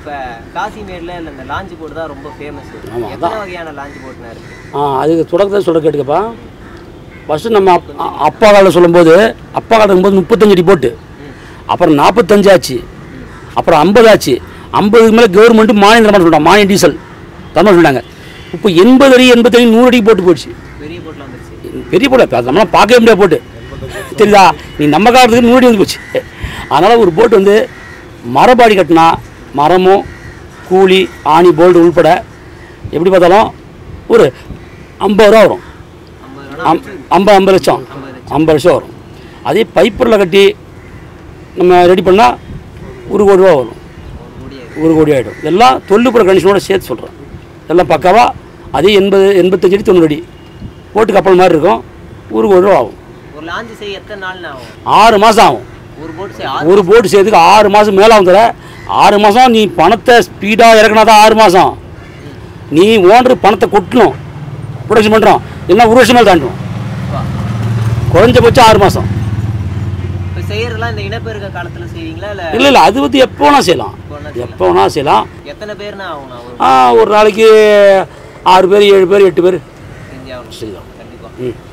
இப்போ காசிமேடில் இந்த launch boat தான் ரொம்ப ஃபேமஸ் ஆமா, எத்தனை வகையான லாஞ்ச் போட்னா இருக்கு ஆ அதுக்கு தொடக்கத்தை சொல்ல கேட்டுக்கப்பா ஃபஸ்ட்டு நம்ம அப் அ- அப்பா காலம் சொல்லும்போது அப்பா காலம் இருக்கும்போது முப்பத்தஞ்சு அடி போட்டு அப்புறம் நாற்பத்தஞ்சு ஆச்சு அப்புறம் ஐம்பது ஆச்சு ஐம்பதுக்கு மேலே கவர்மெண்ட்டு மானியம் தரமாக சொல்லிட்டாங்க மானியம் டீசல் தரமாக சொல்லிட்டாங்க இப்போ எண்பது அடி எண்பத்தஞ்சு நூறு அடி போட்டு போயிடுச்சு பெரிய போட்டில் வந்துருச்சு பெரிய போட்டு அது நம்மளாம் பார்க்கவே முடியாது போட்டு தெரியுதா நீ நம்ம காலத்துக்கு நூறு அடி வந்து போச்சு அதனால் ஒரு போட்டு வந்து மரபாடி கட்டினா மரமும் கூலி ஆணி போல்டு உள்பட எப்படி பார்த்தாலும் ஒரு ஐம்பது ரூபா வரும் ஐம்பது ரூபா அம் ஐம்பது ஐம்பது லட்சம் ஐம்பது லட்சம் வரும் அதே பைப்பரில் கட்டி நம்ம ரெடி பண்ணால் ஒரு கோடி ரூபா வரும் முடியாது ஒரு கோடி ஆகிடும் இதெல்லாம் தொல்லுப்புற கண்டிஷனோட சேர்த்து சொல்கிறேன் எல்லாம் பக்காவாக அதே எண்பது எண்பத்தஞ்சு அடி தொண்ணூறு அடி போட்டு கப்பல் மாதிரி இருக்கும் ஒரு கோடி ரூபா ஆகும் ஒரு லாஞ்ச் செய்ய எத்தனை நாள்னு ஆகும் ஆறு மாதம் ஆகும் ஒரு போட் செய்ய ஆறு ஒரு போட்டு செய்யறதுக்கு ஆறு மாதம் மேலே ஆகும் தர ஆறு மாதம் நீ பணத்தை ஸ்பீடாக இறக்குனா தான் ஆறு மாதம் நீ ஓனர் பணத்தை கொட்டணும் ப்ரொடக்ஷன் பண்ணுறோம் இல்லைன்னா ஒரு வருஷம் மேலே தாண்டுவோம் குறைஞ்சபட்சம் ஆறு மாதம் இப்போ செய்யறதெல்லாம் இந்த இனப்பெருக்க காலத்தில் செய்வீங்களா இல்லை இல்லை இல்லை அது வந்து எப்போ வேணால் செய்யலாம் எப்போ வேணால் செய்யலாம் எத்தனை பேர்னா ஆகும்ண்ணா ஒரு ஆ, ஒரு நாளைக்கு ஆறு பேர் ஏழு பேர் எட்டு பேர் செஞ்சாகணும் செய்யலாம் கண்டிப்பாக ம்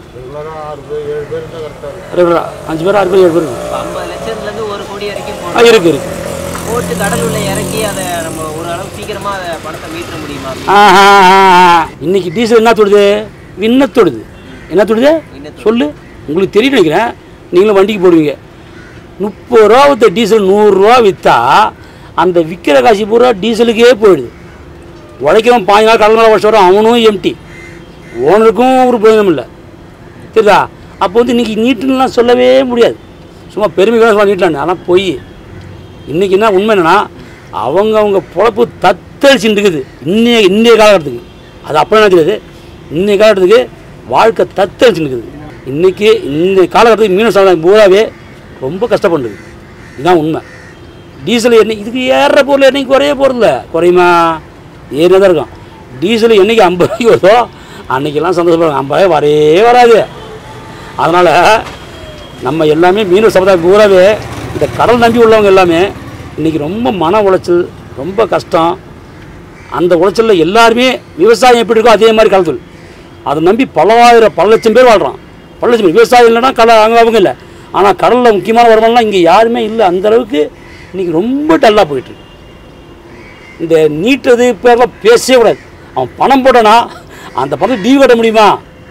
ரெகுலரா அஞ்சு பேர் ஆறு பேர் ஏழு பேர் இருக்கும். இப்போ ஐம்பது லட்சத்துலேருந்து ஒரு கோடி வரைக்கும் ஆ போடணும் இருக்கு இருக்கு போட்டு கடல் உள்ள இறக்கி அதை நம்ம ஒரு அளவு சீக்கிரமாக அதை பணத்தை மீட்ட முடியுமா ஆஹா, ஆஹா. இன்னைக்கு டீசல் என்ன தொடுது விண்ண தொடுது என்ன தொடுது விண்ண சொல்லு உங்களுக்கு தெரியும் நினைக்கிறேன் நீங்களும் வண்டிக்கு போடுவீங்க முப்பது ரூபா வித்த டீசல் நூறுரூவா விற்றா அந்த விற்கிற காசு பூரா டீசலுக்கே போயிடுது உழைக்கிறவன் பாஞ்சு நாள் கடல் நாள் வருஷம் வரும் அவனும் எம்டி ஓனருக்கும் ஒரு பிரயோஜனம் இல்லை தெரியுதா அப்போ வந்து இன்றைக்கி நீட்டுலாம் சொல்லவே முடியாது சும்மா பெருமை வேணும் சொல்ல நீட்டலான்னு ஆனால் பொய் இன்றைக்கி என்ன உண்மை என்னன்னா அவங்க அவங்க பொழப்பு தத்தளிச்சுட்டு இருக்குது இன்னைய இன்றைய காலகட்டத்துக்கு அது அப்போ என்ன தெரியாது இன்றைய காலகட்டத்துக்கு வாழ்க்கை தத்தளிச்சுட்டு இருக்குது இன்றைக்கி இந்த காலகட்டத்துக்கு மீன சமுதாயம் பூராவே ரொம்ப கஷ்டப்படுது இதுதான் உண்மை டீசல் எண்ணெய் இதுக்கு ஏறுற பொருள் என்னைக்கு குறைய போகிறதில்ல குறையுமா ஏறினா தான் இருக்கும் டீசல் என்னைக்கு ஐம்பது ரூபாய்க்கு வருதோ அன்னைக்கெல்லாம் சந்தோஷப்படுறாங்க ஐம்பது வரவே வராது அதனால் நம்ம எல்லாமே மீனவ சமுதாயம் பூராவே இந்த கடல் நம்பி உள்ளவங்க எல்லாமே இன்றைக்கி ரொம்ப மன உளைச்சல் ரொம்ப கஷ்டம் அந்த உளைச்சலில் எல்லாருமே விவசாயம் எப்படி இருக்கோ அதே மாதிரி காலத்தில் அதை நம்பி பல்லாயிரம் பல லட்சம் பேர் வாழ்கிறான் பல லட்சம் பேர் விவசாயம் இல்லைன்னா கடல் அங்கே அவங்க இல்லை ஆனால் கடலில் முக்கியமான வருமானம்லாம் இங்கே யாருமே இல்லை அந்த அளவுக்கு இன்றைக்கி ரொம்ப டல்லாக போயிட்டுருக்கு இந்த நீட்டுறது பேரெல்லாம் பேசவே கூடாது அவன் பணம் போட்டானா அந்த பணத்தை டியூ கட்ட முடியுமா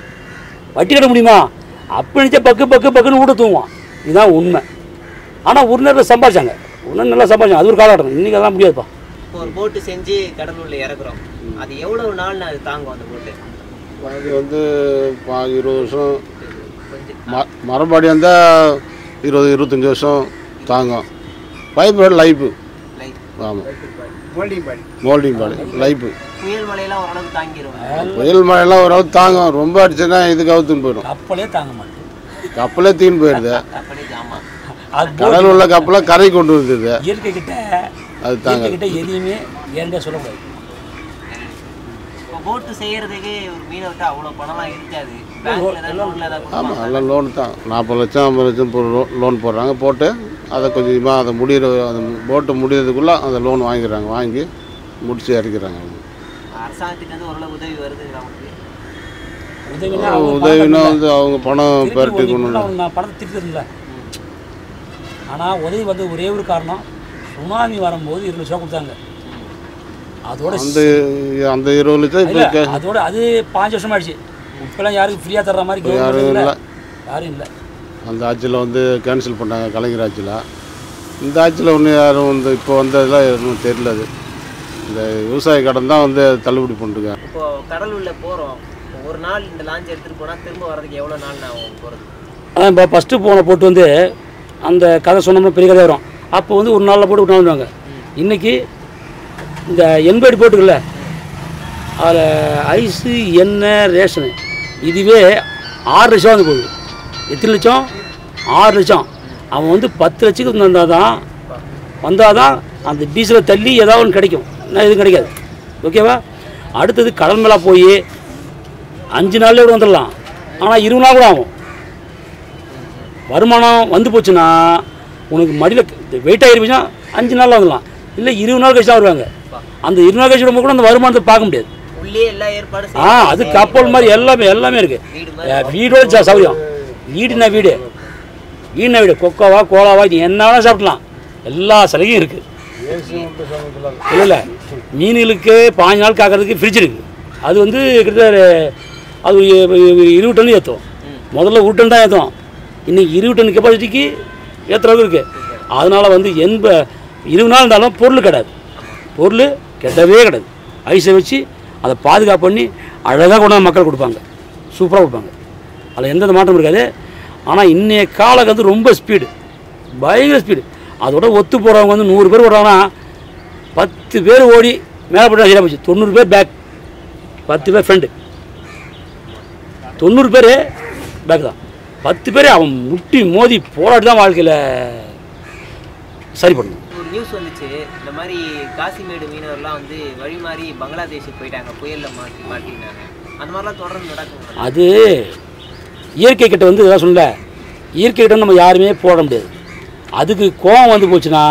வட்டி கட்ட முடியுமா அப்படி நினச்சா பக்கு பக்கு பக்குன்னு கூட தூங்குவான் இதுதான் உண்மை ஆனால் ஒரு நேரத்தில் சம்பாதிச்சாங்க ஒரு நேரம் நல்லா சம்பாதிச்சாங்க அது ஒரு காலகட்டம் இன்றைக்கி அதெல்லாம் முடியாதுப்பா இப்போ ஒரு போட்டு செஞ்சு கடல் உள்ள இறக்குறோம் அது எவ்வளவு நாள்னு அது தாங்கும் அந்த போட்டு அது வந்து பா- இருபது வருஷம் கொஞ்சம் ம மரபாடி வந்தால் இருபது இருபத்தஞ்சி வருஷம் தாங்கும் பைப்பு லைஃபு லைஃப் ஆமாம் மோல்டிங் பாடி லைஃபு புயல் மழையெல்லாம் ஓரளவுக்கு தாங்கிரும் புயல் மழையெல்லாம் ஓரளவு தாங்கும் ரொம்ப அடிச்சுன்னா இதுக்கு அவுத்துன்னு போயிடும் கப்பலே தாங்க மாட்டேன் கப்பலே தீன்னு போயிடுது அப்படியே ஆமா அது கடல் உள்ள கப்பலை கரை கொண்டு வந்துடுது இயற்கை கிட்ட அது இயற்கை தாங்க கிட்ட எதையுமே ஏன்டே சொல்லக்கூடாது இப்போ போட்டு செய்யறதுக்கு ஒரு மீனவர்கிட்ட அவ்வளோ பணம்லாம் இருக்காது பேங்க்ல ஏதாவது லோன்ல ஏதாவது ஆமாம் கொடுப்பாங்க எல்லாம் லோன் தான் நாற்பது லட்சம் ஐம்பது லட்சம் போ- லோ- லோன் போடுறாங்க போட்டு அதை கொஞ்சமாக அதை முடிகிற அந்த போட்டு முடியறதுக்குள்ளே அந்த லோன் வாங்கிடுறாங்க வாங்கி முடிச்சு இறக்கிறாங்க அவங்க. அரசாங்கத்திட்ட இருந்து ஓரளவு உதவி வருது நமக்கு உதவினா அவங்க உதவினா வந்து அவங்க பணம் திருப்பி பெரட்டி ஒரு கொண்டு நிமிடம் அவங்க நான் பணத்தை திருப்பிடுறதில்ல ஆனால் உதவி வந்து ஒரே ஒரு காரணம் சுனாமி வரும்போது இருபது லட்சம் கொடுத்தாங்க அதோட அந்த அந்த இருபது லட்சம் இப்போ இல்ல, அதோட அது பாஞ்சு வருஷம் ஆயிடுச்சு இப்பெல்லாம் யாருக்கும் ஃப்ரீயாக தர்ற மாதிரி government யாரும் இல்ல. இல்லை யாரும் இல்லை அந்த ஆட்சியில் வந்து கேன்சல் பண்ணாங்க கலைஞர் ஆட்சியில் இந்த ஆட்சியில் ஒன்றும் யாரும் வந்து இப்போ வந்ததெல்லாம் இன்னும் தெரியல அது இந்த விவசாய கடன் தான் வந்து தள்ளுபடி பண்ணிருக்காங்க இப்போ கடல் உள்ள போறோம் இப்போ ஒரு நாள் இந்த லான்ச் எடுத்துட்டு போனா திரும்ப வர்றதுக்கு எவ்வளவு நாள் ஆகும் போறது அதான் இப்போ ஃபஸ்ட்டு போன போட்டு வந்து அந்த கதை சொன்னோம்னா பெரிய கதை வரும் அப்போ வந்து ஒரு நாளில் போட்டு ஒரு நாள் வந்துடுவாங்க இன்றைக்கி இந்த எண்படி போட்டுக்கல அதில் ஐஸு எண்ணெய் ரேஷனு இதுவே ஆறு லட்சம் வந்து போகுது எத்தனை லட்சம் ஆறு லட்சம் அவன் வந்து பத்து லட்சத்துக்கு வந்தால் தான் வந்தால் தான் அந்த டீசலை தள்ளி ஏதாவது ஒன்று கிடைக்கும் நான் எதுவும் கிடைக்காது ஓகேவா அடுத்தது கடல் மேலே போய் அஞ்சு நாள்ல கூட வந்துடலாம் ஆனால் இருபது நாள் கூட ஆகும் வருமானம் வந்து போச்சுன்னா உனக்கு மடியில் வெயிட் ஆகிருச்சுன்னா அஞ்சு நாளில் வந்துடலாம் இல்லை இருபது நாள் கழிச்சு தான் வருவாங்க அந்த இருபது நாள் கழிச்சு வரும்போது கூட அந்த வருமானத்தை பார்க்க முடியாது உள்ளே எல்லா ஏற்பாடும் ஆ அது கப்பல் மாதிரி எல்லாமே எல்லாமே இருக்குது வீடு மாதிரி வீடோட ச- சௌகரியம் வீடுனா வீடு வீடுனா வீடு கொக்கோவா கோலாவா நீ என்ன வேணால் சாப்பிடலாம் எல்லா சலுகையும் இருக்குது இல்லை இல்லை மீன்களுக்கு பாஞ்சு நாள் காக்கிறதுக்கு ஃப்ரிட்ஜ் இருக்குது அது வந்து கிட்டத்தட்ட அது இ- இ- இருபது டன் ஏற்றும் முதல்ல ஒரு டன் தான் ஏற்றும் இன்னைக்கு இருபது டன் கெப்பாசிட்டிக்கு ஏற்றுற அளவுக்கு இருக்குது அதனால் வந்து எந்த இருபது நாள் இருந்தாலும் பொருள் கிடையாது பொருள் கெட்டவே கிடையாது ஐஸை வச்சு அதை பாதுகாப்பு பண்ணி அழகாக கொண்டாந்து மக்கள் கொடுப்பாங்க சூப்பராக கொடுப்பாங்க அதில் எந்த மாற்றமும் இருக்காது ஆனால் இன்னைய காலம் வந்து ரொம்ப ஸ்பீடு பயங்கர ஸ்பீடு அதோட ஒத்து போகிறவங்க வந்து நூறு பேர் ஓடுறாங்கன்னா பத்து பேர் ஓடி மேலே போட்டு சரியாக போச்சு தொண்ணூறு பேர் பேக் பத்து பேர் ஃப்ரெண்டு தொண்ணூறு பேர் பேக் தான் பத்து பேர் அவன் முட்டி மோதி போராடி தான் வாழ்க்கையில் சரி பண்ணணும் ஒரு நியூஸ் வந்துச்சு இந்த மாதிரி காசிமேடு மீனவர்லாம் வந்து வழி மாறி பங்களாதேஷுக்கு போயிட்டாங்க புயல்ல மாட்டி மாட்டினாங்க அந்த மாதிரிலாம் தொடர்ந்து நடக்கும் அது இயற்கை கிட்ட வந்து இதான் சொல்லல இயற்கை கிட்ட நம்ம யாருமே போட முடியாது அதுக்கு கோவம் வந்து போச்சுன்னா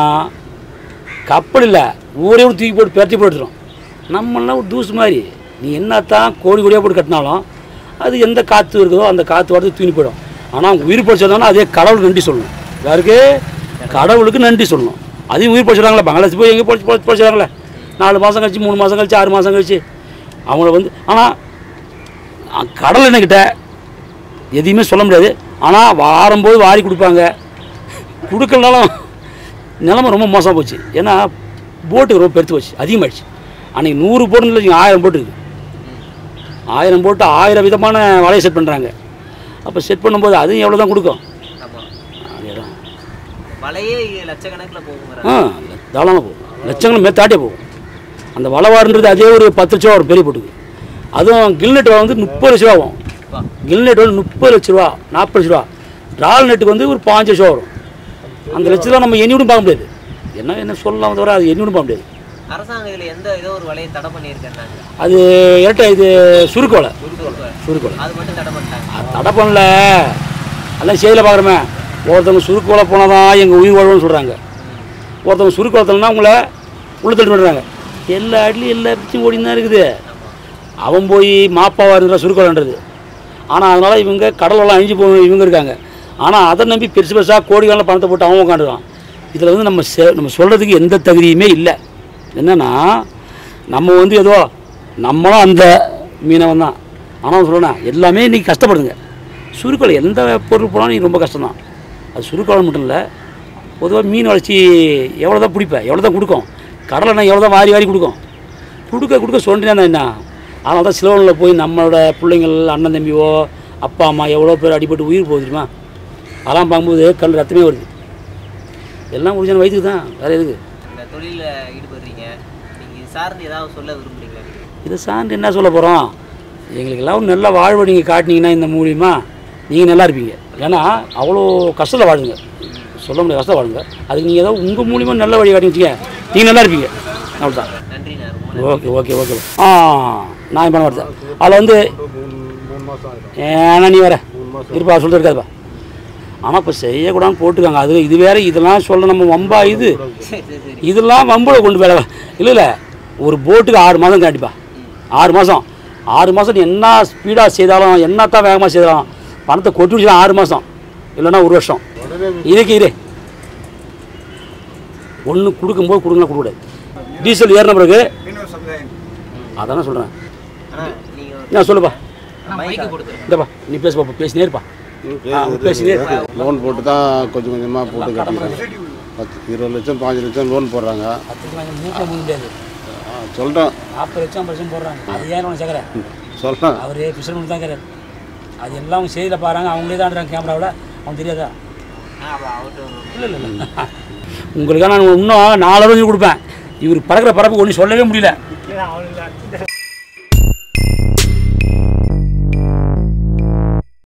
கப்பல் இல்லை ஊரே ஒரு தூக்கி போட்டு பெரட்டி போட்டுரும் நம்மளாம் ஒரு தூசு மாதிரி நீ என்னத்தான் கோடி கோடியாக போட்டு கட்டினாலும் அது எந்த காற்று இருக்குதோ அந்த காற்று வரது தூக்கி போயிடும் ஆனால் உயிர் படிச்சிருந்தாலும் அதே கடவுளுக்கு நன்றி சொல்லணும் யாருக்கு கடவுளுக்கு நன்றி சொல்லணும் அதையும் உயிர் படிச்சிடறாங்களே பங்களாதேஷ் போய் எங்கே படிச்சு படிச்சிடறாங்களே நாலு மாதம் கழிச்சு மூணு மாதம் கழிச்சு ஆறு மாதம் கழிச்சு அவங்கள வந்து ஆனால் அஹ் கடல் என்கிட்ட எதையுமே சொல்ல முடியாது ஆனால் வாரும்போது வாரி கொடுப்பாங்க கொடுக்கலனாலும் நிலமை ரொம்ப மோசமாக போச்சு ஏன்னா போட்டு ரொம்ப பெருத்து போச்சு அதிகமாகிடுச்சு அன்றைக்கி நூறு போட்டுன்னு வச்சுக்கோங்க ஆயிரம் போட்டு இருக்குது ஆயிரம் போட்டு ஆயிரம் விதமான வலையை செட் பண்ணுறாங்க அப்போ செட் பண்ணும்போது அதுவும் எவ்வளோ தான் கொடுக்கும் ஆமா அதே தான் வலையே லட்சக்கணக்கில் போகுங்கிறாங்க ஆ தாராளமாக போகும் லட்சங்களும் மே தாட்டியே போகும் அந்த வளவாடுன்றது அதே ஒரு பத்து லட்ச ரூபா வரும் பெரிய போட்டுக்கு அதுவும் கில்நெட் வந்து முப்பது லட்ச ரூபா ஆகும் வா. கில்நெட் வந்து முப்பது லட்ச ரூபா நாற்பது லட்ச ரூபா ட்ரால் நெட்டுக்கு வந்து ஒரு பாஞ்சு லட்ச ரூபா வரும் அந்த லட்சத்தில் நம்ம எண்ணிவிடும் பார்க்க முடியாது என்ன என்ன சொல்லலாம் தவிர அது எண்ணிவிடும் பார்க்க முடியாது அரசாங்கம் இதுல எந்த ஏதோ ஒரு வலையை தடை பண்ணியிருக்காங்க அது இரட்டை இது சுருக்கு வலை சுருக்கு வலை அது மட்டும் தடை பண்ணிட்டாங்க அது தடை பண்ணல எல்லாம் செய்தியில் பார்க்குறோமே ஒருத்தவங்க சுருக்கு வலை போனால் தான் எங்கள் உயிர் வாழ்வுன்னு சொல்கிறாங்க ஒருத்தவங்க சுருக்கு வளர்த்தலன்னா உங்களை உள்ள தள்ளி விடுறாங்க எல்லா இடத்துலையும் எல்லா பிச்சும் ஓடி தான் இருக்குது அவன் போய் மாப்பாவாக இருந்தால் சுருக்கு வலைன்றது ஆனால் அதனால் இவங்க கடலெல்லாம் அழிஞ்சு போ இவங்க இருக்காங்க ஆனால் அதை நம்பி பெருசு பெருசாக கோடிக்கான பணத்தை போட்டு அவன் உட்காந்துருக்கான் இதில் வந்து நம்ம செ நம்ம சொல்கிறதுக்கு எந்த தகுதியுமே இல்லை என்னென்னா நம்ம வந்து ஏதோ நம்மளும் அந்த மீனவன் தான் ஆனால் சொல்லணும் எல்லாமே இன்றைக்கி கஷ்டப்படுதுங்க சுருக்கொலை எந்த பொருள் போனாலும் நீ ரொம்ப கஷ்டம் தான் அது சுருக்கொலை மட்டும் இல்லை பொதுவாக மீன் வளர்ச்சி எவ்வளோ தான் பிடிப்பேன் எவ்வளோ தான் கொடுக்கும் கடலை எவ்வளோ தான் வாரி வாரி கொடுக்கும் கொடுக்க கொடுக்க சொல்லிட்டே என்ன அதனால தான் சிலோனில் போய் நம்மளோட பிள்ளைங்கள் அண்ணன் தம்பியோ அப்பா அம்மா எவ்வளோ பேர் அடிபட்டு உயிர் போகுது தெரியுமா அதெல்லாம் பார்க்கும்போது கல் ரத்தமே வருது எல்லாம் முடிஞ்சான வயிற்றுக்கு தான் வேறு எதுக்கு இந்த தொழிலில் ஈடுபடுறீங்க நீங்க இது சார்ந்து ஏதாவது சொல்ல விரும்புறீங்களா நீங்க? இதை சார்ந்து என்ன சொல்ல போகிறோம் எங்களுக்கெல்லாம் ஒரு நல்ல வாழ்வை நீங்கள் காட்டினீங்கன்னா இந்த மூலியமா நீங்கள் நல்லா இருப்பீங்க ஏன்னா அவ்வளோ கஷ்டத்தில் வாழுங்க சொல்ல முடியாது கஷ்டம் வாழுங்க அதுக்கு நீங்கள் ஏதோ உங்கள் மூலியமா நல்ல வழி காட்டி வச்சுக்க நீங்கள் நல்லா இருப்பீங்க அவ்வளோதான் நன்றி நான் ரொம்ப ஓகே ஓகே ஓகே ஆ நான் பண்ண மாட்டேன் அதில் வந்து ஏன்னா நீ வேற இருப்பா சொல்லிட்டு இருக்காதுப்பா ஆனால் இப்போ செய்யக்கூடாதுன்னு போட்டுருக்காங்க அது இது வேற இதெல்லாம் சொல்ல நம்ம வம்பா இது சரி சரி சரி இதெல்லாம் வம்புல கொண்டு போய் இல்லை இல்லை ஒரு போட்டுக்கு ஆறு மாதம் காட்டிப்பா ஆறு மாதம் ஆறு மாதம் நீ என்ன ஸ்பீடாக செய்தாலும் என்ன தான் வேகமாக செய்தாலும் பணத்தை கொட்டி வச்சுதான் ஆறு மாதம் இல்லைன்னா ஒரு வருஷம் இதுக்கு இரு ஒன்று கொடுக்கும்போது கொடுக்கலாம் கொடுக்கூடாது டீசல் ஏறின பிறகு அதானே சொல்கிறேன் ஆனா நீங்க நான் சொல்லுப்பா மைக்கு கொடுத்துருங்க இந்தப்பா நீ பேசுப்பா பேசினே இருப்பா ஆ, பேசினே இருப்பா லோன் போட்டு தான் கொஞ்சம் கொஞ்சமாக போட்டு கட்டிக்கிறாங்க பத்து இருபது லட்சம் பாஞ்சு லட்சம் லோன் போடுறாங்க மூக்க முடியாது சொல்கிறேன் நாற்பது லட்சம் பர்சன்ட் போடுறாங்க அது ஏன் உனக்கு சேர்க்குறேன் சொல்கிறேன் அவர் ஃபிஷர்மேன் தான் இருக்கிறார் அது எல்லாம் அவங்க செய்தியில் பாருங்க அவங்களே தான் கேமராவில் அவன் தெரியாதா ஆ அப்ப அவர்கிட்ட ஒரு இல்லை இல்லை இல்லை உங்களுக்காக நான் இன்னும் நாலு ரூபா கொடுப்பேன் இவர் பறக்கிற பறப்பு ஒன்றும் சொல்லவே முடியல